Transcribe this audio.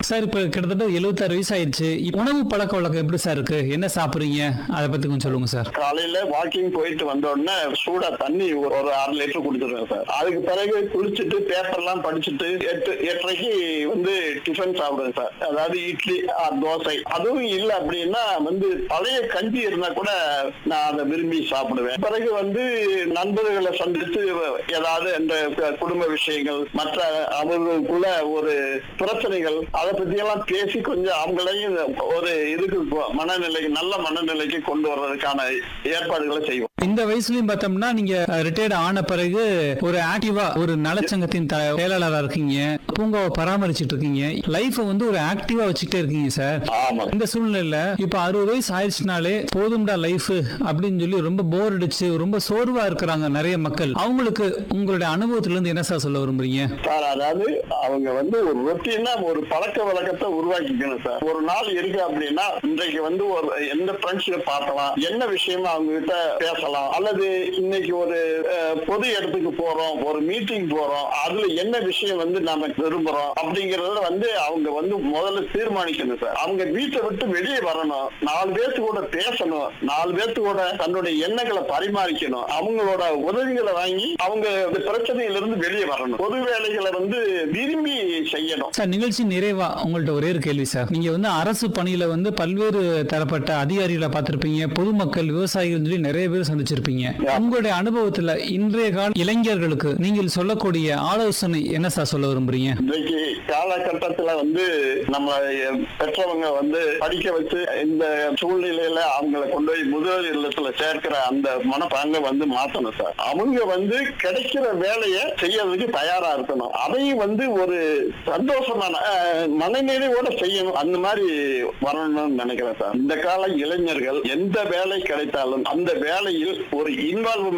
sir இப்ப கிட்டத்தட்ட எழுபத்தாறு வயசு ஆயிடுச்சு இப்ப உணவு பழக்க வழக்கம் எப்படி சார் இருக்கு என்ன சாப்பிடுறீங்க அதை பத்தி கொஞ்சம் சொல்லுங்க சார் காலையில வாக்கிங் போயிட்டு வந்த உடனே சூடா தண்ணி ஒரு ஒரு அரை லிட்டர் குடிச்சிருவேன் சார் அதுக்கு பிறகு குளிச்சுட்டு பேப்பர் எல்லாம் படிச்சுட்டு எட்டு எட்டரைக்கு வந்து டிஃபன் சாப்பிடுவேன் சார் அதாவது இட்லி ஆர் தோசை அதுவும் இல்ல அப்படின்னா வந்து பழைய கஞ்சி இருந்தா கூட நான் அதை விரும்பி சாப்பிடுவேன் பிறகு வந்து நண்பர்களை சந்தித்து ஏதாவது இந்த குடும்ப விஷயங்கள் மற்ற அவர்களுக்குள்ள ஒரு பிரச்சனைகள் அதை பத்தி எல்லாம் பேசி கொஞ்சம் அவங்களையும் ஒரு இதுக்கு மனநிலைக்கு நல்ல மனநிலைக்கு கொண்டு வர்றதுக்கான ஏற்பாடுகளை செய்வோம் இந்த வயசுலயும் பார்த்தோம்னா நீங்க ரிட்டையர்ட் ஆன பிறகு ஒரு ஆக்டிவா ஒரு நலச்சங்கத்தின் த- செயலாளரா இருக்கீங்க பூங்காவை பராமரிச்சிட்டு இருக்கீங்க லைஃப வந்து ஒரு ஆக்டிவா வச்சுக்கிட்டே இருக்கீங்க சார் ஆமா இந்த சூழ்நிலையில இப்ப அறுபது வயசு ஆயிடுச்சுனாலே போதும்டா லைஃப் அப்படின்னு சொல்லி ரொம்ப போர் அடிச்சு ரொம்ப சோர்வா இருக்கிறாங்க நிறைய மக்கள் அவங்களுக்கு உங்களுடைய அனுபவத்துல இருந்து என்ன சார் சொல்ல விரும்புறீங்க சார் அதாவது அவங்க வந்து ஒரு ரொட்டீனா ஒரு பழக்க வழக்கத்தை உருவாக்கிக்கணும் சார் ஒரு நாள் இருக்கு அப்படின்னா இன்றைக்கு வந்து ஒரு எந்த ஃப்ரெண்ட்ஷிப் பார்க்கலாம் என்ன விஷயமா அவங்க கிட்ட பேசலாம் அல்லது இன்னைக்கு ஒரு அஹ், பொது இடத்துக்கு போறோம் ஒரு மீட்டிங் போறோம் அதுல என்ன விஷயம் வந்து நாம விரும்புறோம் அப்படிங்கறத வந்து அவங்க வந்து முதல்ல தீர்மானிக்கணும் சார் அவங்க வீட்டை விட்டு வெளியே வரணும் நாலு பேர்த்து கூட பேசணும் நாலு பேர்த்து கூட தன்னுடைய எண்ணங்களை பரிமாறிக்கணும் அவங்களோட உதவிகளை வாங்கி அவங்க இந்த பிரச்சனையிலிருந்து வெளியே வரணும் பொது வேலைகளை வந்து விரும்பி செய்யணும் சார் நிகழ்ச்சி நிறைவா உங்கள்ட்ட ஒரே ஒரு கேள்வி சார் நீங்க வந்து அரசு பணியில வந்து பல்வேறு தரப்பட்ட அதிகாரிகளை பார்த்திருப்பீங்க பொதுமக்கள் விவசாயிகள் சொல்லி நிறைய பேர் சந்திச்சிருப்பீங்க உங்களுடைய அனுபவத்துல இன்றைய கால இளைஞர்களுக்கு நீங்கள் சொல்லக்கூடிய ஆலோசனை என்ன சார் சொல்ல விரும்புறீங்க இன்றைக்கு காலகட்டத்துல வந்து நம்ம பெற்றவங்க வந்து படிக்க வச்சு இந்த சூழ்நிலையில அவங்கள கொண்டு போய் முதல் இல்லத்துல சேர்க்கிற அந்த மனப்பாங்க வந்து மாத்தணும் சார் அவங்க வந்து கிடைக்கிற வேலையை செய்யறதுக்கு தயாரா இருக்கணும் அதையும் வந்து ஒரு சந்தோஷமான அஹ், மனநிறைவோட செய்யணும் அந்த மாதிரி வரணும்னு நினைக்கிறேன் சார் இந்த கால இளைஞர்கள் எந்த வேலை கிடைத்தாலும் அந்த வேலையில் ஒரு இன்வால்வ்